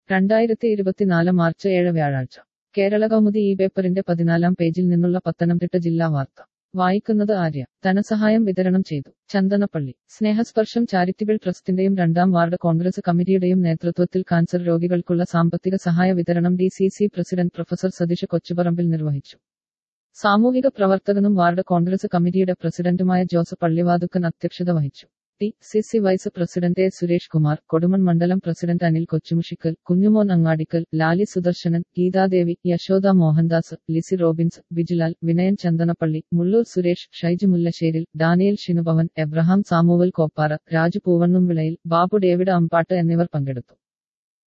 രണ്ടായിരത്തി ഇരുപത്തിനാല് മാർച്ച് ഏഴ് വ്യാഴാഴ്ച കേരള കൗമുദി ഈ പേപ്പറിന്റെ പതിനാലാം പേജിൽ നിന്നുള്ള പത്തനംതിട്ട ജില്ലാ വാർത്ത വായിക്കുന്നത് ആര്യ ധനസഹായം വിതരണം ചെയ്തു ചന്ദനപ്പള്ളി സ്നേഹസ്പർശം ചാരിറ്റബിൾ ട്രസ്റ്റിന്റെയും രണ്ടാം വാർഡ് കോൺഗ്രസ് കമ്മിറ്റിയുടെയും നേതൃത്വത്തിൽ കാൻസർ രോഗികൾക്കുള്ള സാമ്പത്തിക സഹായ വിതരണം D C C president professor Satheesh Kochuparambil നിർവഹിച്ചു സാമൂഹിക പ്രവർത്തകനും വാർഡ് കോൺഗ്രസ് കമ്മിറ്റിയുടെ പ്രസിഡന്റുമായ ജോസഫ് പള്ളിവാതുക്കൻ അധ്യക്ഷത വഹിച്ചു T C C vice president A Suresh Kumar Kodumon മണ്ഡലം president Anil Kochumushikkal Kunjumon Angadikkal Lali Sudarsanan Geethadevi Yashoda Mohandas Lissy Robins Bijilal Vinayan Chandanappally Mullur Suresh Shaiju Mullasseril Daniel Shinubhavan Abraham Samuel Koppara Raju Poovannumvilayil Babu David Ambattu എന്നിവർ പങ്കെടുത്തു